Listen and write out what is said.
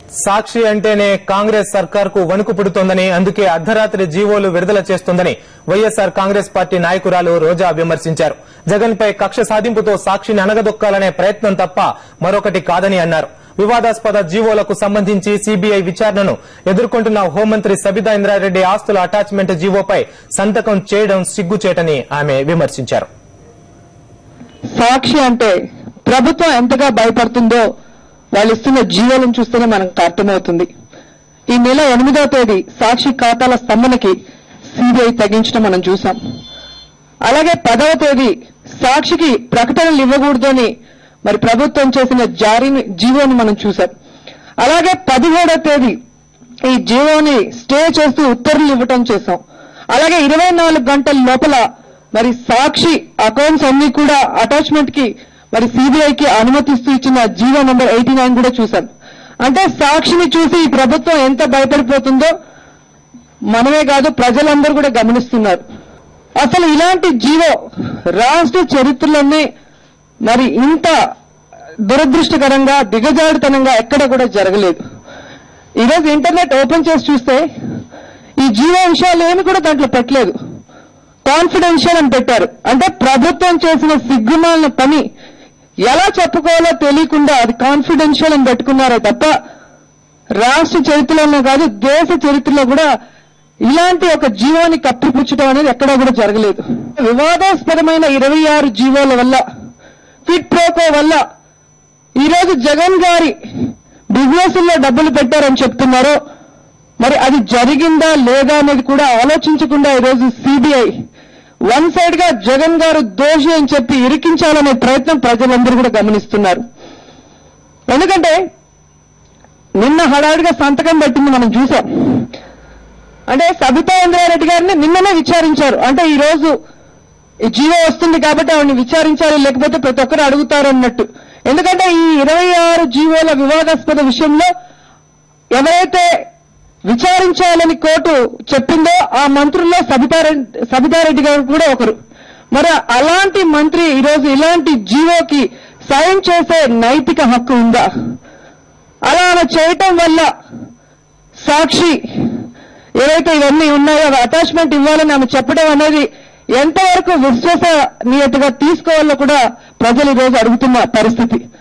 సాక్షి అంటేనే కాంగ్రెస్ సర్కార్ కు వణుకు పుడుతోందని అందుకే అర్ధరాత్రి జీవోలు విడుదల చేస్తోందని వైఎస్సార్ కాంగ్రెస్ పార్టీ నాయకురాలు రోజా విమర్శించారు జగన్ పై కక్ష సాధింపుతో సాక్షిని అనగదొక్కాలనే ప్రయత్నం తప్ప మరొకటి కాదని అన్నారు వివాదాస్పద జీవోలకు సంబంధించి సీబీఐ విచారణను ఎదుర్కొంటున్న హోంమంత్రి సబితా ఇంద్రారెడ్డి ఆస్తుల అటాచ్మెంట్ జీవోపై సంతకం చేయడం సిగ్గుచేటని ఆమె విమర్శించారు సాక్షి అంటే ప్రభుత్వం ఎంతగా భయపడుతుందో వాళ్ళు ఇస్తున్న జీవోలను చూస్తేనే మనకు అర్థమవుతుంది ఈ నెల ఎనిమిదవ తేదీ సాక్షి ఖాతాల స్తంభనకి సిబిఐ తగ్గించడం మనం చూసాం అలాగే పదవ తేదీ సాక్షికి ప్రకటనలు ఇవ్వకూడదు అని మరి ప్రభుత్వం చేసిన జారీని జీవోని మనం చూసాం అలాగే పదిహేడవ తేదీ ఈ జీవోని స్టే చేస్తూ ఉత్తర్వులు ఇవ్వటం చేశాం అలాగే ఇరవై నాలుగు గంటల లోపల మరి సాక్షి అకౌంట్స్ అన్ని కూడా అటాచ్మెంట్ కి మరి సిబిఐకి అనుమతిస్తూ ఇచ్చిన జీవో నెంబర్ ఎయిటీ నైన్ కూడా చూసాం అంటే సాక్షిని చూసి ఈ ప్రభుత్వం ఎంత భయపడిపోతుందో మనమే కాదు ప్రజలందరూ కూడా గమనిస్తున్నారు అసలు ఇలాంటి జీవో రాష్ట్ర చరిత్రలోనే మరి ఇంత దురదృష్టకరంగా దిగజారుతనంగా ఎక్కడ కూడా జరగలేదు ఈరోజు ఇంటర్నెట్ ఓపెన్ చేసి చూస్తే ఈ జీవో విషయాలు ఏమి కూడా దాంట్లో పెట్టలేదు కాన్ఫిడెన్షియల్ అని పెట్టారు అంటే ప్రభుత్వం చేసిన సిగ్గుమాలిన పని ఎలా చెప్పుకోవాలో తెలియకుండా అది కాన్ఫిడెన్షియల్ అని పెట్టుకున్నారే తప్ప రాష్ట్ర చరిత్రలోనే కాదు దేశ చరిత్రలో కూడా ఇలాంటి ఒక జీవోని కప్పిపుచ్చడం అనేది ఎక్కడా కూడా జరగలేదు వివాదాస్పదమైన ఇరవై ఆరు జీవోల వల్ల ఫిట్ ప్రోకో వల్ల ఈరోజు జగన్ గారి బిజినెస్ లో డబ్బులు పెట్టారని చెప్తున్నారో మరి అది జరిగిందా లేదా అనేది కూడా ఆలోచించకుండా ఈరోజు సిబిఐ వన్ సైడ్ గా జగన్ గారు దోషి అని చెప్పి ఇరికించాలనే ప్రయత్నం ప్రజలందరూ కూడా గమనిస్తున్నారు ఎందుకంటే నిన్న హడావిడిగా సంతకం పెట్టింది మనం చూసాం అంటే సబితా ఇంద్రారెడ్డి గారిని నిన్ననే విచారించారు అంటే ఈ రోజు ఈ జీవో వస్తుంది కాబట్టి ఆవిడని విచారించాలి లేకపోతే ప్రతి ఒక్కరు అడుగుతారు అన్నట్టు ఎందుకంటే ఈ ఇరవై ఆరు జీవోల వివాదాస్పద విషయంలో ఎవరైతే విచారించాలని కోర్టు చెప్పిందో ఆ మంత్రుల్లో సబితారెడ్డి సబితారెడ్డి గారు కూడా ఒకరు మరి అలాంటి మంత్రి ఈరోజు ఇలాంటి జీవోకి సాయం చేసే నైతిక హక్కు ఉందా అలా ఆమె చేయటం వల్ల సాక్షి ఏవైతే ఇవన్నీ ఉన్నాయో అవి అటాచ్మెంట్ ఇవ్వాలని ఆమె చెప్పడం అనేది ఎంతవరకు విశ్వసనీయతగా తీసుకోవాలో కూడా ప్రజలు ఈరోజు అడుగుతున్న పరిస్థితి